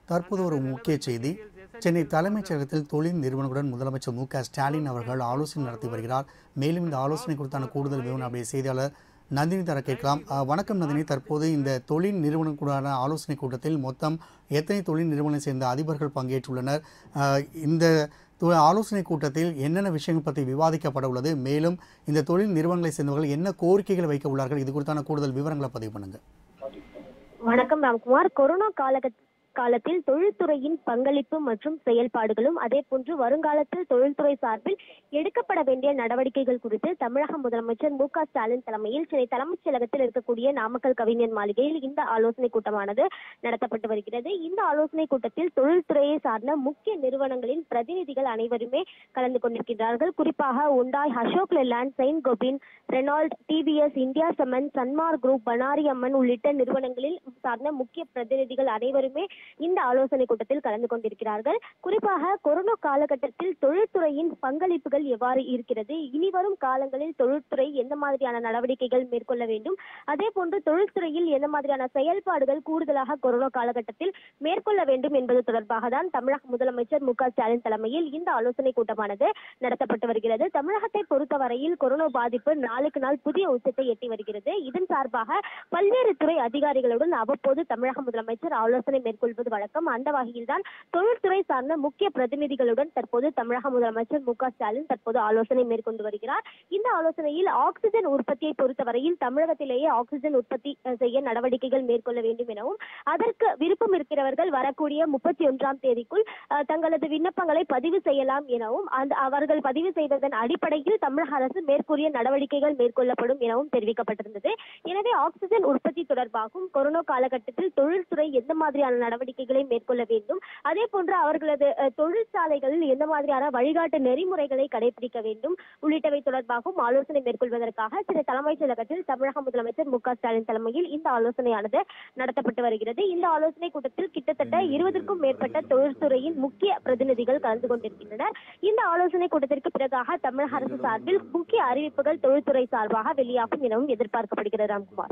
தற்போது ஒரு முக்கிய செய்தி சென்னை தலைமைச் செயலகத்தில் தொழில் நிறுவனங்களுடன் முதலமைச்சர் மு க ஸ்டாலின் அவர்கள் ஆலோசனை நடத்தி வருகிறார் மேலும் இந்த ஆலோசனை குறித்தான கூடுதல் விவரம் அப்படியே செய்தியாளர் நந்தினி தர கேட்கலாம் அஹ், வணக்கம் நந்தினி தற்போது இந்த தொழில் நிறுவனங்களுடான ஆலோசனை கூட்டத்தில் மொத்தம் எத்தனை தொழில் நிறுவனம் சேர்ந்த அதிபர்கள் பங்கேற்றுள்ளனர் அஹ், இந்த தொ- ஆலோசனை கூட்டத்தில் என்னென்ன விஷயங்கள் பற்றி விவாதிக்கப்பட உள்ளது மேலும் இந்த தொழில் நிறுவனங்களை சேர்ந்தவர்கள் என்ன கோரிக்கைகளை வைக்க உள்ளார்கள் இது குறித்தான கூடுதல் விவரங்களை பதிவு பண்ணுங்க வணக்கம் ராம்குமார் கொரோனா காலகட்ட காலத்தில் தொழில்துறையின் பங்களிப்பு மற்றும் செயல்பாடுகளும் அதே போன்று வருங்காலத்தில் தொழில்துறை சார்பில் எடுக்கப்பட வேண்டிய நடவடிக்கைகள் குறித்து தமிழக முதலமைச்சர் மு க ஸ்டாலின் தலைமையில் சென்னை தலைமைச் செயலகத்தில் இருக்கக்கூடிய நாமக்கல் கவிஞர் மாளிகையில் இந்த ஆலோசனை கூட்டமானது நடத்தப்பட்டு வருகிறது இந்த ஆலோசனை கூட்டத்தில் தொழில்துறையை சார்ந்த முக்கிய நிறுவனங்களின் பிரதிநிதிகள் அனைவருமே கலந்து கொண்டிருக்கிறார்கள் குறிப்பாக உண்டாய் Ashok Leyland saint Gobain Renault TVS India செமன் சன்மார் குரூப் பனாரி அம்மன் உள்ளிட்ட நிறுவனங்களில் சார்ந்த முக்கிய பிரதிநிதிகள் அனைவருமே இந்த ஆலோசனை கூட்டத்தில் கலந்து கொண்டிருக்கிறார்கள் குறிப்பாக கொரோனா காலகட்டத்தில் தொழில்துறையின் பங்களிப்புகள் எவ்வாறு இருக்கிறது இனி வரும் காலங்களில் தொழில்துறை எந்த மாதிரியான நடவடிக்கைகள் மேற்கொள்ள வேண்டும் அதே போன்று தொழில்துறையில் எந்த மாதிரியான செயல்பாடுகள் கூடுதலாக கொரோனா காலகட்டத்தில் மேற்கொள்ள வேண்டும் என்பது தொடர்பாக தான் தமிழக முதலமைச்சர் மு க ஸ்டாலின் தலைமையில் இந்த ஆலோசனை கூட்டமானது நடத்தப்பட்டு வருகிறது தமிழகத்தை பொறுத்தவரையில் கொரோனா பாதிப்பு நாளுக்கு நாள் புதிய உச்சத்தை எட்டி வருகிறது இதன் சார்பாக பல்வேறு துறை அதிகாரிகளுடன் அவ்வப்போது தமிழக முதலமைச்சர் ஆலோசனை மேற்கொள்வது வழக்கம் அந்த வகையில் தான் தொழில்துறை சார்ந்த முக்கிய பிரதிநிதிகளுடன் தற்போது தமிழக முதலமைச்சர் மு க ஸ்டாலின் தற்போது ஆலோசனை மேற்கொண்டு வருகிறார் இந்த ஆலோசனையில் ஆக்சிஜன் உற்பத்தியை பொறுத்தவரையில் தமிழகத்திலேயே ஆக்சிஜன் உற்பத்தி அஹ், செய்ய நடவடிக்கைகள் மேற்கொள்ள வேண்டும் எனவும் அதற்கு விருப்பம் இருக்கிறவர்கள் வரக்கூடிய முப்பத்தி ஒன்றாம் தேதிக்குள் அஹ், தங்களது விண்ணப்பங்களை பதிவு செய்யலாம் எனவும் அந்த அவர்கள் பதிவு செய்வதன் அடிப்படையில் தமிழக அரசு மேற்கூறிய நடவடிக்கைகள் மேற்கொள்ளப்படும் எனவும் தெரிவிக்கப்பட்டிருந்தது எனவே ஆக்சிஜன் உற்பத்தி தொடர்பாகவும் கொரோனா காலகட்டத்தில் தொழில்துறை எந்த மாதிரியான நடவடிக்கைகளை மேற்கொள்ள வேண்டும் அதே போன்று அவர்களது அஹ், தொழிற்சாலைகளில் எந்த மாதிரியான வழிகாட்டு நெறிமுறைகளை கடைபிடிக்க வேண்டும் உள்ளிட்டவை தொடர்பாகவும் ஆலோசனை மேற்கொள்வதற்காக சென்னை தலைமைச் செயலகத்தில் தமிழக முதலமைச்சர் மு க ஸ்டாலின் தலைமையில் இந்த ஆலோசனையானது நடத்தப்பட்டு வருகிறது இந்த ஆலோசனை கூட்டத்தில் கிட்டத்தட்ட இருபதற்கும் மேற்பட்ட தொழில்துறையின் முக்கிய பிரதிநிதிகள் கலந்து கொண்டிருக்கின்றனர் இந்த ஆலோசனை கூட்டத்திற்கு பிறகாக தமிழக அரசு சார்பில் முக்கிய அறிவிப்புகள் தொழில்துறை சார்பாக வெளியாகும் எனவும் எதிர்பார்க்கப்படுகிறது ராம்குமார்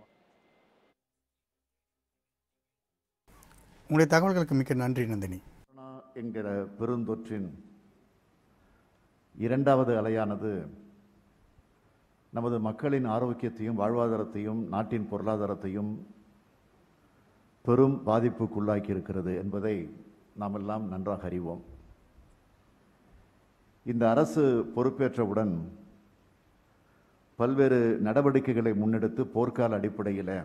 உங்களுடைய தகவல்களுக்கு மிக்க நன்றி நந்தினி கொரோனா என்கிற பெருந்தொற்றின் இரண்டாவது அலையானது நமது மக்களின் ஆரோக்கியத்தையும் வாழ்வாதாரத்தையும் நாட்டின் பொருளாதாரத்தையும் பெரும் பாதிப்புக்குள்ளாக்கி இருக்கிறது என்பதை நாம் எல்லாம் நன்றாக அறிவோம் இந்த அரசு பொறுப்பேற்றவுடன் பல்வேறு நடவடிக்கைகளை முன்னெடுத்து போர்க்கால அடிப்படையில்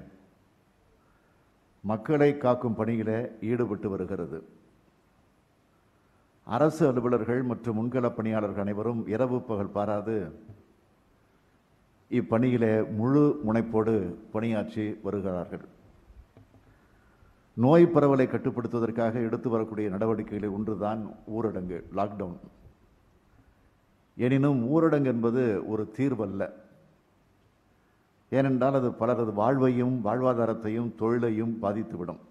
மக்களை காக்கும் பணியில ஈடுபட்டு வருகிறது அரசு அலுவலர்கள் மற்றும் முன்கள பணியாளர்கள் அனைவரும் இரவு பகல் பாராது இப்பணியிலே முழு முனைப்போடு பணியாற்றி வருகிறார்கள் நோய் பரவலை கட்டுப்படுத்துவதற்காக எடுத்து வரக்கூடிய நடவடிக்கைகளில் ஒன்றுதான் ஊரடங்கு லாக்டவுன் எனினும் ஊரடங்கு என்பது ஒரு தீர்வல்ல ஏனென்றால் அது பலரது வாழ்வையும் வாழ்வாதாரத்தையும் தொழிலையும் பாதித்துவிடும்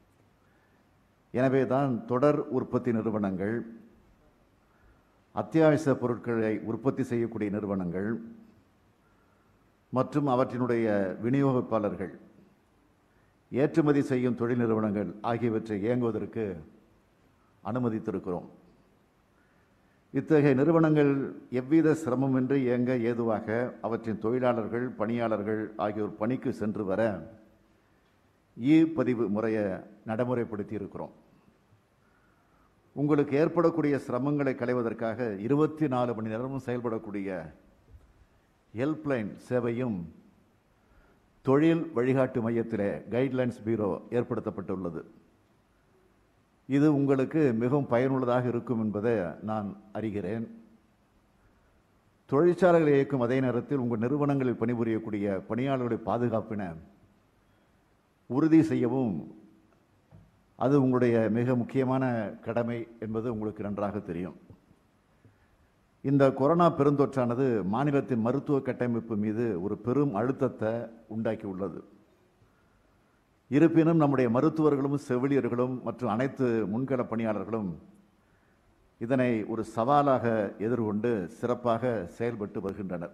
எனவே தான் தொடர் உற்பத்தி நிறுவனங்கள் அத்தியாவசிய பொருட்களை உற்பத்தி செய்யக்கூடிய நிறுவனங்கள் மற்றும் அவற்றினுடைய விநியோகிப்பாளர்கள் ஏற்றுமதி செய்யும் தொழில் நிறுவனங்கள் ஆகியவற்றை இயங்குவதற்கு அனுமதித்திருக்கிறோம் இத்தகைய நிறுவனங்கள் எவ்வித சிரமமின்றி இயங்க ஏதுவாக அவற்றின் தொழிலாளர்கள் பணியாளர்கள் ஆகியோர் பணிக்கு சென்று வர இ பதிவு முறையை நடைமுறைப்படுத்தி இருக்கிறோம் உங்களுக்கு ஏற்படக்கூடிய சிரமங்களை களைவதற்காக இருபத்தி நாலு மணி நேரமும் செயல்படக்கூடிய ஹெல்ப்லைன் சேவையும் தொழில் வழிகாட்டு மையத்திலே கைட்லைன்ஸ் பீரோ ஏற்படுத்தப்பட்டுள்ளது இது உங்களுக்கு மிகவும் பயனுள்ளதாக இருக்கும் என்பதை நான் அறிகிறேன் தொழிற்சாலைகளை இயக்கும் அதே நேரத்தில் உங்கள் நிறுவனங்களில் பணிபுரியக்கூடிய பணியாளர்களுடைய பாதுகாப்பின உறுதி செய்யவும் அது உங்களுடைய மிக முக்கியமான கடமை என்பது உங்களுக்கு நன்றாக தெரியும் இந்த கொரோனா பெருந்தொற்றானது மாநிலத்தின் மருத்துவ கட்டமைப்பு மீது ஒரு பெரும் அழுத்தத்தை உண்டாக்கி உள்ளது இருப்பினும் நம்முடைய மருத்துவர்களும் செவிலியர்களும் மற்றும் அனைத்து முன்கள பணியாளர்களும் இதனை ஒரு சவாலாக எதிர்கொண்டு சிறப்பாக செயல்பட்டு வருகின்றனர்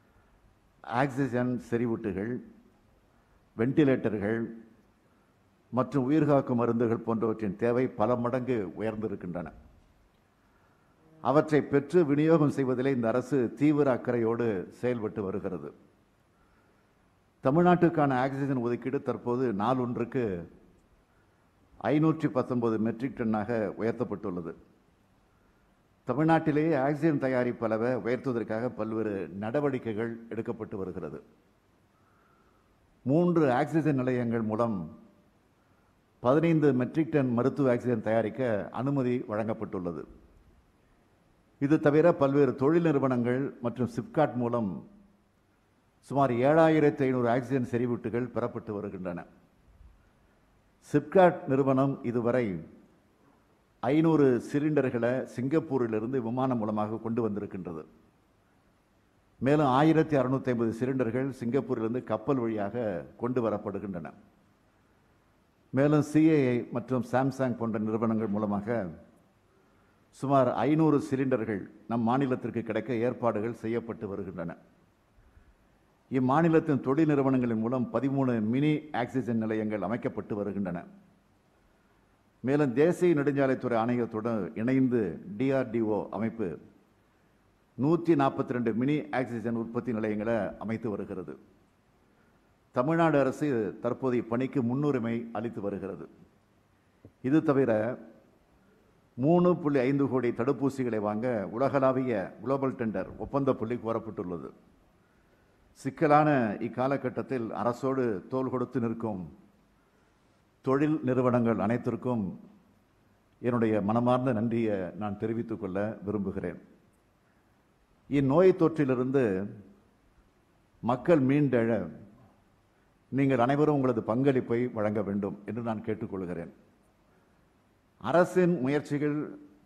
ஆக்சிஜன் செறிவூட்டுகள் வெண்டிலேட்டர்கள் மற்றும் உயிர்காக்கும் மருந்துகள் போன்றவற்றின் தேவை பல மடங்கு உயர்ந்திருக்கின்றன அவற்றை பெற்று விநியோகம் செய்வதிலே இந்த அரசு தீவிர அக்கறையோடு செயல்பட்டு வருகிறது தமிழ்நாட்டுக்கான ஆக்சிஜன் ஒதுக்கீடு தற்போது நாளொன்றுக்கு ஐநூற்றி பத்தொன்பது மெட்ரிக் டன்னாக உயர்த்தப்பட்டுள்ளது தமிழ்நாட்டிலேயே ஆக்சிஜன் தயாரிப்பு அளவை உயர்த்துவதற்காக பல்வேறு நடவடிக்கைகள் எடுக்கப்பட்டு வருகிறது மூன்று ஆக்சிஜன் நிலையங்கள் மூலம் பதினைந்து மெட்ரிக் டன் மருத்துவ ஆக்சிஜன் தயாரிக்க அனுமதி வழங்கப்பட்டுள்ளது இது தவிர பல்வேறு தொழில் நிறுவனங்கள் மற்றும் சிப்காட் மூலம் சுமார் ஏழாயிரத்தி ஐநூறு ஆக்சிஜன் செறிவூட்டுகள் பெறப்பட்டு வருகின்றன சிப்காட் நிறுவனம் இதுவரை ஐநூறு சிலிண்டர்களை சிங்கப்பூரிலிருந்து விமானம் மூலமாக கொண்டு வந்திருக்கின்றது மேலும் ஆயிரத்தி அறுநூத்தி ஐம்பது சிலிண்டர்கள் சிங்கப்பூரிலிருந்து கப்பல் வழியாக கொண்டு வரப்படுகின்றன மேலும் சிஏஐ மற்றும் சாம்சங் போன்ற நிறுவனங்கள் மூலமாக சுமார் ஐநூறு சிலிண்டர்கள் நம் மாநிலத்திற்கு கிடைக்க ஏற்பாடுகள் செய்யப்பட்டு வருகின்றன இம்மாநிலத்தின் தொழில் நிறுவனங்களின் மூலம் பதிமூணு மினி ஆக்சிஜன் நிலையங்கள் அமைக்கப்பட்டு வருகின்றன மேலும் தேசிய நெடுஞ்சாலைத்துறை ஆணையத்துடன் இணைந்து டிஆர்டிஓ அமைப்பு நூற்றி நாற்பத்தி ரெண்டு மினி ஆக்சிஜன் உற்பத்தி நிலையங்களை அமைத்து வருகிறது தமிழ்நாடு அரசு தற்போதைய பணிக்கு முன்னுரிமை அளித்து வருகிறது இது தவிர மூணு புள்ளி ஐந்து கோடி தடுப்பூசிகளை வாங்க உலகளாவிய குளோபல் டெண்டர் ஒப்பந்த புள்ளி கோரப்பட்டுள்ளது சிக்கலான இக்காலகட்டத்தில் அரசோடு தோள் கொடுத்து நிற்கும் தொழில் நிறுவனங்கள் அனைத்திற்கும் என்னுடைய மனமார்ந்த நன்றியை நான் தெரிவித்துக் கொள்ள விரும்புகிறேன் இந்நோய் தொற்றிலிருந்து மக்கள் மீண்டெழ நீங்கள் அனைவரும் உங்களது பங்களிப்பை வழங்க வேண்டும் என்று நான் கேட்டுக்கொள்கிறேன் அரசின் முயற்சிகள்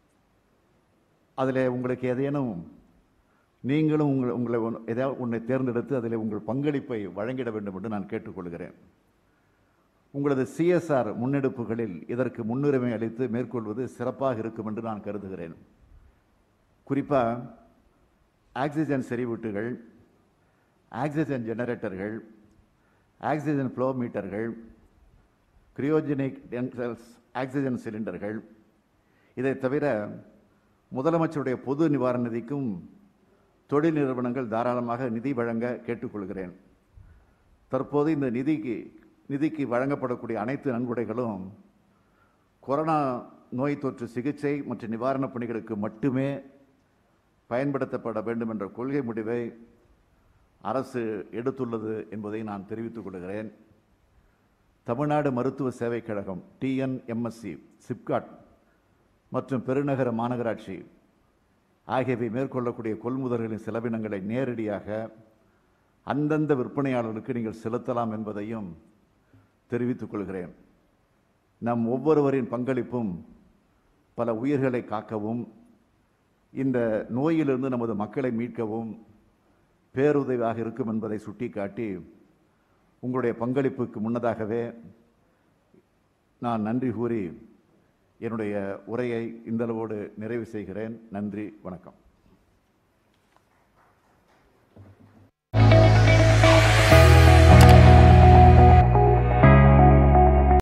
அதில் உங்களுக்கு ஏதேனும் நீங்களும் உங்களை உங்களை ஒன்- ஏதாவது ஒன்றை தேர்ந்தெடுத்து அதில் உங்கள் பங்களிப்பை வழங்கிட வேண்டும் என்று நான் கேட்டுக்கொள்கிறேன் உங்களது சிஎஸ்ஆர் முன்னெடுப்புகளில் இதற்கு முன்னுரிமை அளித்து மேற்கொள்வது சிறப்பாக இருக்கும் என்று நான் கருதுகிறேன் குறிப்பாக ஆக்சிஜன் செறிவூட்டுகள் ஆக்சிஜன் ஜெனரேட்டர்கள் ஆக்சிஜன் ஃப்ளோ மீட்டர்கள் கிரியோஜெனிக் டென்சல்ஸ் ஆக்சிஜன் சிலிண்டர்கள் இதை தவிர முதலமைச்சருடைய பொது நிவாரண நிதிக்கும் தொழில் நிறுவனங்கள் தாராளமாக நிதி வழங்க கேட்டுக்கொள்கிறேன் தற்போது இந்த நிதிக்கு நிதிக்கு வழங்கப்படக்கூடிய அனைத்து நன்கொடைகளும் கொரோனா நோய் தொற்று சிகிச்சை மற்றும் நிவாரணப் பணிகளுக்கு மட்டுமே பயன்படுத்தப்பட வேண்டும் என்ற கொள்கை முடிவை அரசு எடுத்துள்ளது என்பதை நான் தெரிவித்துக் கொள்கிறேன் தமிழ்நாடு மருத்துவ சேவைக் கழகம் டிஎன்எம்எஸ்சி சிப்காட் மற்றும் பெருநகர மாநகராட்சி ஆகியவை மேற்கொள்ளக்கூடிய கொள்முதல்களின் செலவினங்களை நேரடியாக அந்தந்த விற்பனையாளர்களுக்கு நீங்கள் செலுத்தலாம் என்பதையும் தெரிவித்துக் கொள்கிறேன் நம் ஒவ்வொருவரின் பங்களிப்பும் பல உயிர்களை காக்கவும் இந்த நோயிலிருந்து நமது மக்களை மீட்கவும் பேருதவியாக இருக்கும் என்பதை சுட்டிக்காட்டி உங்களுடைய பங்களிப்புக்கு முன்னதாகவே நான் நன்றி கூறி என்னுடைய உரையை இந்தளவோடு நிறைவு செய்கிறேன் நன்றி வணக்கம்